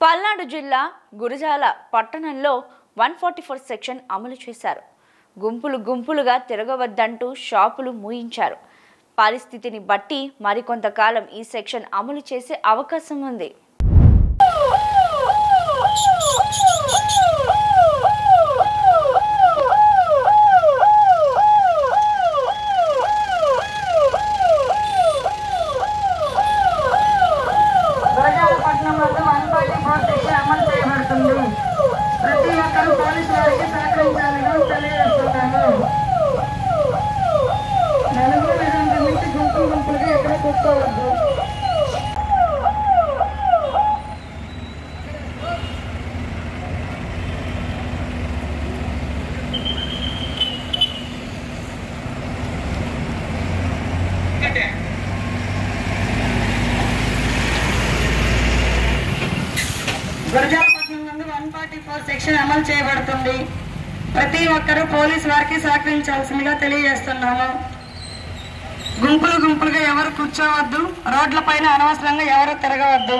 పల్నాడు జిల్లా గురజాల పట్టణంలో one forty four section అమలు చేశారు గుంపులు గుంపులుగా తిరగవద్దంటూ షాపులు మూయించారు పరిస్థితిని బట్టి మరికొంతకాలం ఈ సెక్షన్ అమలు చేసే అవకాశం ఉంది గోజాలపట్నం వద్ద వన్ ఫార్టీ ఫోర్ సెక్షన్ అమలు చేయబడుతుంది ప్రతి ఒక్కరూ పోలీసు వారికి సహకరించాలని తెలియజేస్తున్నాను నలుగురు లేదంటే మించి గుంపులు గుంపులుగా ఎక్కడ కూర్చోవద్దు గురజాలపట్నం నుండి వన్ ఫార్టీ ఫోర్ సెక్షన్ అమలు చేయబడుతుంది ప్రతి ఒక్కరూ పోలీసు వారికి సహకరించాల్సిందిగా తెలియజేస్తున్నాము గుంపులు గుంపులుగా ఎవరు కూర్చోవద్దు రోడ్లపైన అనవసరంగా ఎవరు తిరగవద్దు